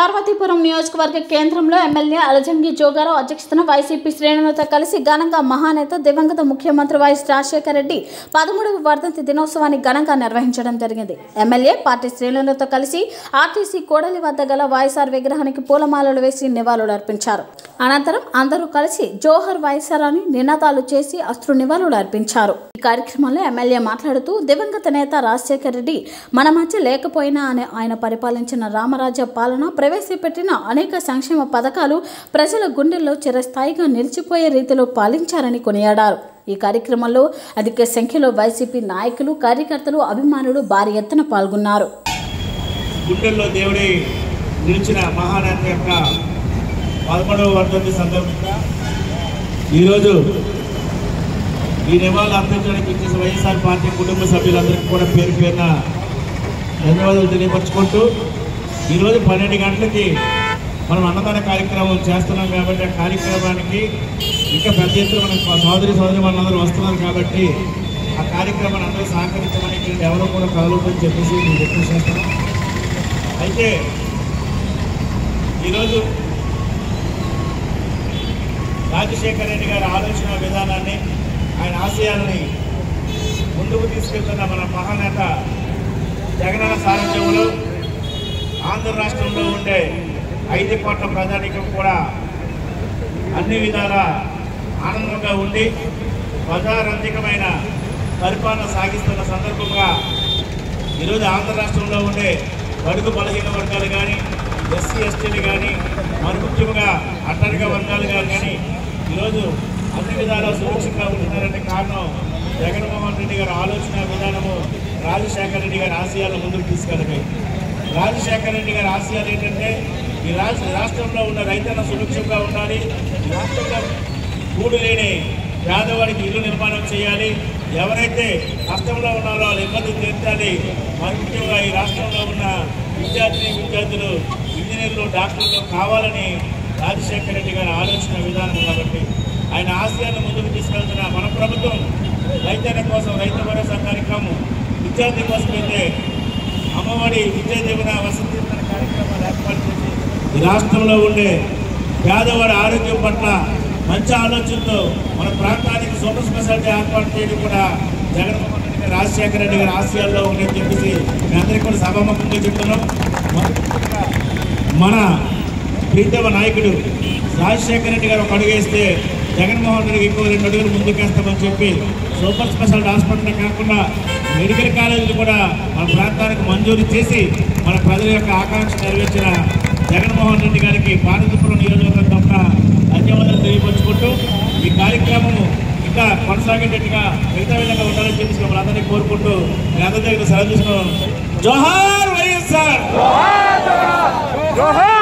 పార్వతీపురం నియోజకవర్గ కేంద్రంలో ఎమ్మెల్యే అలజంగి జోగారావు అధ్యక్షతన వైసీపీ శ్రేణులతో కలిసి ఘనంగా మహానేత దివంగత ముఖ్యమంత్రి వైఎస్ రాజశేఖర రెడ్డి పదమూడవ వర్ధంతి దినోత్సవాన్ని ఘనంగా నిర్వహించడం జరిగింది ఎమ్మెల్యే పార్టీ శ్రేణులతో కలిసి ఆర్టీసీ కోడలి వద్ద గల వైఎస్ఆర్ విగ్రహానికి పూలమాలలు వేసి నివాళులు అర్పించారు అనంతరం అందరూ కలిసి జోహర్ వైఎస్ఆర్ అని నినాదాలు చేసి అస్త్రు నివాళులు అర్పించారు ఈ కార్యక్రమంలో ఎమ్మెల్యే మాట్లాడుతూ దివంగత నేత రాజశేఖర రెడ్డి మన మధ్య లేకపోయినా అని ఆయన పరిపాలించిన రామరాజ్య పాలన ప్రవేశపెట్టిన అనేక సంక్షేమ పథకాలు ప్రజల గుండెల్లో చిరస్థాయిగా నిలిచిపోయే రీతిలో పాలించారని కొనియాడారు ఈ కార్యక్రమంలో అధిక సంఖ్యలో వైసీపీ నాయకులు కార్యకర్తలు అభిమానులు భారీ ఎత్తున పాల్గొన్నారు గుండెల్లో దేవుడి నిలిచిన మహానేత యొక్క పదమూడవ వర్ధంతి సందర్భంగా ఈరోజు ఈ నివాళులు అర్పించడానికి వచ్చేసి వైఎస్ఆర్ పార్టీ కుటుంబ సభ్యులందరికీ కూడా పేరు పేరున ధన్యవాదాలు తెలియపరచుకుంటూ ఈరోజు పన్నెండు గంటలకి మనం అన్నదాన కార్యక్రమం చేస్తున్నాం కాబట్టి ఆ కార్యక్రమానికి ఇంకా పెద్ద ఎత్తున మన సోదరి సోదరి మనందరూ వస్తున్నారు కాబట్టి ఆ కార్యక్రమాన్ని అందరూ సహకరించమని ఇక్కడ ఎవరో కూడా కలవద్దని చెప్పేసి నేను రిక్వెస్ట్ చేస్తున్నాను అయితే ఈరోజు రాజశేఖర రెడ్డి గారి ఆలోచన విధానాన్ని ఆయన ఆశయాలని ముందుకు తీసుకెళ్తున్న మన మహానేత జగనన్న సారథ్యంలో ఆంధ్ర రాష్ట్రంలో ఉండే ఐదు కోట్ల ప్రజానికం కూడా అన్ని విధాల ఆనందంగా ఉండి ప్రజారంజకమైన పరిపాలన సాగిస్తున్న సందర్భంగా ఈరోజు ఆంధ్ర రాష్ట్రంలో ఉండే బడుగు బలహీన వర్గాలు కానీ ఎస్సీ ఎస్టీలు కానీ మరి ముఖ్యంగా అట్టడిక వర్గాలు కానీ ఈరోజు అన్ని విధాలా సురక్షితంగా ఉంటున్నారంటే కారణం జగన్మోహన్ రెడ్డి గారి ఆలోచన విధానము రాజశేఖర రెడ్డి గారి ఆశయాలను ముందుకు తీసుకెళ్ళగాయి రాజశేఖర రెడ్డి గారి ఆశయాలు ఏంటంటే ఈ రాష్ట్ర రాష్ట్రంలో ఉన్న రైతన్న సురక్షితంగా ఉండాలి ఈ రాష్ట్రంలో కూడు లేని పేదవాడికి ఇల్లు నిర్మాణం చేయాలి ఎవరైతే కష్టంలో ఉన్నారో వాళ్ళ ఇబ్బంది తీర్చాలి మరి ముఖ్యంగా ఈ రాష్ట్రంలో ఉన్న విద్యార్థిని విద్యార్థులు ఇంజనీర్లు డాక్టర్లు కావాలని రాజశేఖర రెడ్డి గారి ఆలోచన విధానం కాబట్టి ఆయన ఆశయాన్ని ముందుకు తీసుకెళ్తున్న మన ప్రభుత్వం రైతన్న కోసం రైతు భరోసా కార్యక్రమం విద్యార్థి కోసం అయితే అమ్మఒడి విద్యా దీవెన వసతి దీవెన కార్యక్రమాలు ఏర్పాటు చేసి ఈ రాష్ట్రంలో ఉండే పేదవాడి ఆరోగ్యం పట్ల మంచి ఆలోచనతో మన ప్రాంతానికి సూపర్ స్పెషాలిటీ ఏర్పాటు చేయడం కూడా జగన్మోహన్ రెడ్డి గారి రాజశేఖర రెడ్డి గారి ఆశయాల్లో ఉందని చెప్పేసి మీ అందరికీ కూడా సభాముఖంగా చెప్తున్నాం మొదటగా మన ప్రీతమ నాయకుడు రాజశేఖర రెడ్డి గారు ఒక అడుగు వేస్తే జగన్మోహన్ రెడ్డికి ఎక్కువ రెండు అడుగులు ముందుకేస్తామని చెప్పి సూపర్ స్పెషాలిటీ హాస్పిటల్ కాకుండా మెడికల్ కాలేజీలు కూడా మన ప్రాంతానికి మంజూరు చేసి మన ప్రజల యొక్క ఆకాంక్ష నెరవేర్చిన జగన్మోహన్ రెడ్డి గారికి పార్వతీపురం నియోజకవర్గం తప్ప ధన్యవాదాలు తెలియపరుచుకుంటూ ఈ కార్యక్రమము ఇంకా కొనసాగేటట్టుగా మిగతా విధంగా ఉండాలని చెప్పేసి మిమ్మల్ని అందరినీ కోరుకుంటూ మీ అందరి దగ్గర సెలవు తీసుకున్నాం జోహార్ వైఎస్ఆర్ జోహార్